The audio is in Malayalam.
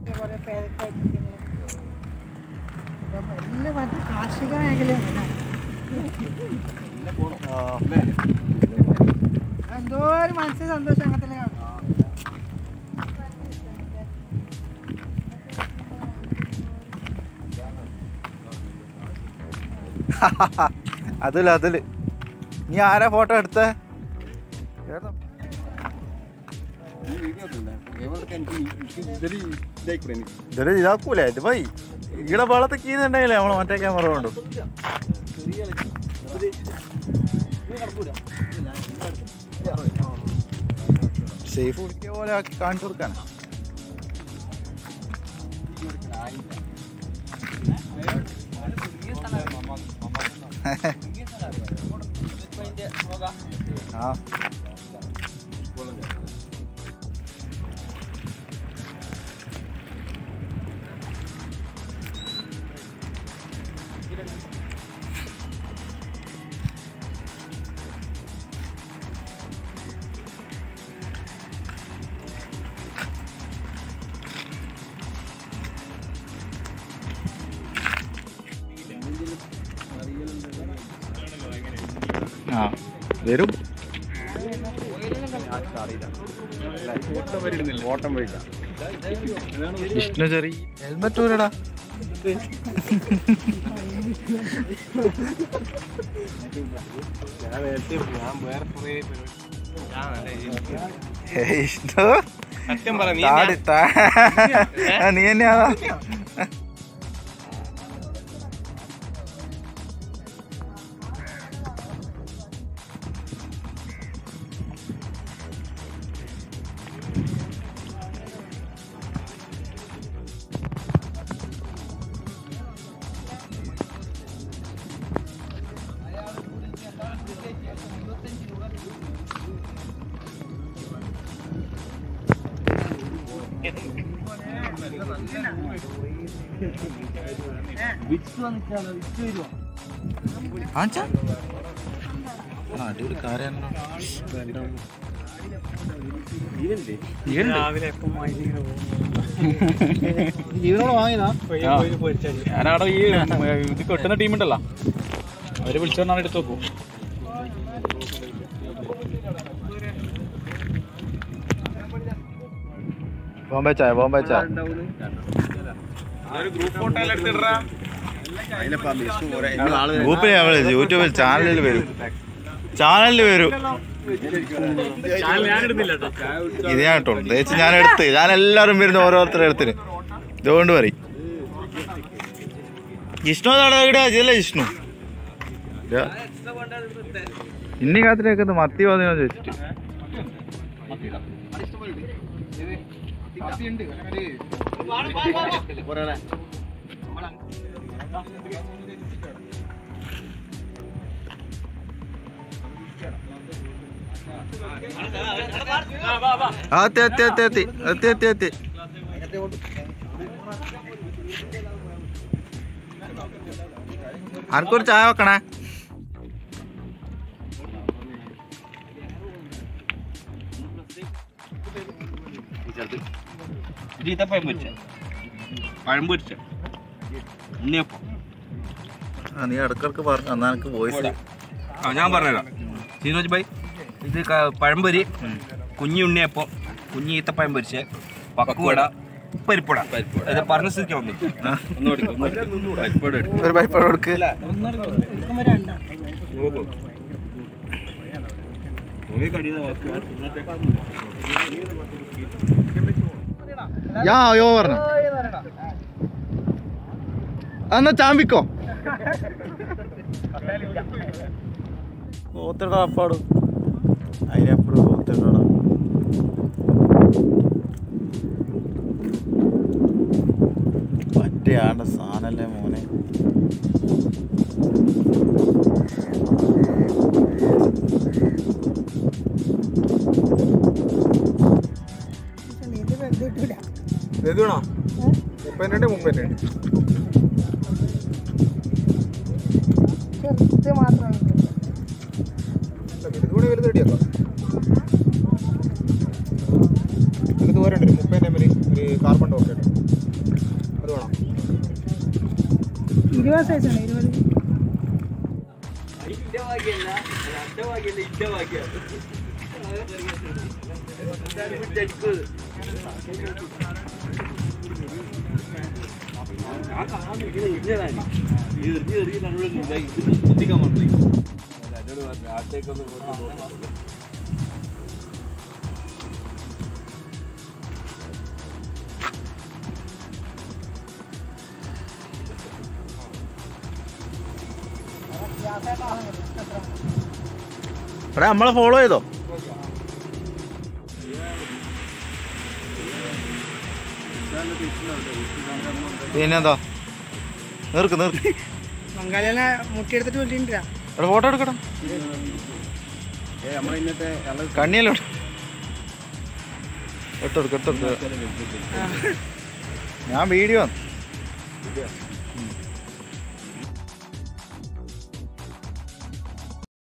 കുറെ പേരൊക്കെ അടിക്കുന്നു. ഇപ്പം എല്ലാം മറ്റേ കാർഷിക മേഖലയാണ് എന്തോ ഒരു മനസ്സിന് സന്തോഷം അങ്ങനത്തെ കാണും അതില് അതില് നീ ആരാ ഫോട്ടോ എടുത്തേ ഇതില് ഇതാക്കൂലേ ഇത് പോയി ഇവിടെ വെള്ളത്തിൽ കീന്നുണ്ടെങ്കിലേ നമ്മള് മറ്റേ ക്യാമറ കൊണ്ടു സേഫ് പിടിക്കുക പോലെ ആക്കി കാണിച്ചു കൊടുക്കാൻ ആ ആ വരും ഓട്ടം വരില്ല വിഷ്ണു ചെറി ഹെൽമെറ്റ് ഊരടാ ഞാൻ നേരത്തെ ഞാൻ വേറെ കുറേ ഹേയ് വിഷ്ണു സത്യം പറ നീ താടി താ ആ, നീ തന്നെയാണോ കാണിച്ചാ ആ, അടിപൊളി കാര്യമാണല്ലോ ജീവനോട് വാങ്ങിയതാ ഞാനവിടെ ഈ ഇത് കെട്ടുന്ന ടീമുണ്ടല്ലോ അവര് വിളിച്ചു പറഞ്ഞാൽ എടുത്തു നോക്കൂ ബോംബെ ചായ ബോംബെ ചായ ഗ്രൂപ്പ് ഫോട്ടോ എല്ലാം എടുത്തിട്ടാ ഗ്രൂപ്പിൽ നമ്മൾ യൂട്യൂബിൽ ചാനലിൽ വരും ചാനലിൽ വരും ഞാൻ ഇടുന്നില്ല കേട്ടോ ഇത് ഞാൻ ഇട്ടോളൂ തേച്ച് ഞാൻ എടുത്ത് ഞാൻ എല്ലാവരും വരുന്ന ഓരോരുത്തരുടെ അടുത്തിന് ഇതുകൊണ്ട് പറയും ജിഷ്ണു നാളെ ഇവിടെ ഇതല്ലേ ജിഷ്ണു ഇല്ല. ഇനി കാത്തിരിക്കുന്നത് മത്തി വന്നോ ചോദിച്ചിട്ട് ആ, എത്തി എത്തി എത്തി എത്തി എത്തി എത്തി എത്തി ആർക്കൊരു ചായ വെക്കണേ ഇത് ഈത്തപ്പഴം പൊരിച്ച പഴം പൊരിച്ച ഉണ്ണിയപ്പം ആ, നീ ഇടക്കിടക്ക് പറഞ്ഞു എന്നാ എനിക്ക് വോയിസ് ആ ഞാൻ പറഞ്ഞുതരാം സീനോജ് ഭായ് ഇത് ക- പഴംപൊരി കുഞ്ഞി ഉണ്ണിയപ്പം കുഞ്ഞി ഈത്തപ്പഴം പൊരിച്ച് പക്കുവട പരിപ്പട ഇത് പറഞ്ഞ സ്ഥിതിക്ക് വന്നു ഒരു പൈപ്പ കൊടുക്ക് യാ യോ പറഞ്ഞു എന്നാ ചാമ്പിക്കോ ഓത്തിടാ അപ്പാട് അതിനപ്പുറം ഓത്തിടാ മറ്റേ ആണ്ട സാധനല്ലേ മോനെ ഇത് വെന്തിട്ടില്ല എന്തുവേണോ മുപ്പതിനുണ്ട് മുപ്പതിനുണ്ട് ചെറുത് മാത്രമാണ് ഇതുകൂടി വലുത് റെഡിയാക്കാം ഇത് ദൂരം ഉണ്ട് മുപ്പതിൻ്റെ ഒരു കാർബൺ ഡോക്ടർ ഇരുപത് സൈസാണ് ഇരുപത് എടാ നമ്മളെ ഫോളോ ചെയ്തോ പിന്നെന്താ നിർക്ക് നിർക്ക് ബംഗാളിനെ മുട്ടിയെടുത്തിട്ട് വിളിച്ചിട്ടില്ല എടാ ഫോട്ടോ എടുക്കടാ കണ്ണിയല്ലോ എടുത്തെടുക്ക് എടുത്തെടുക്ക് ഞാൻ വീഡിയോ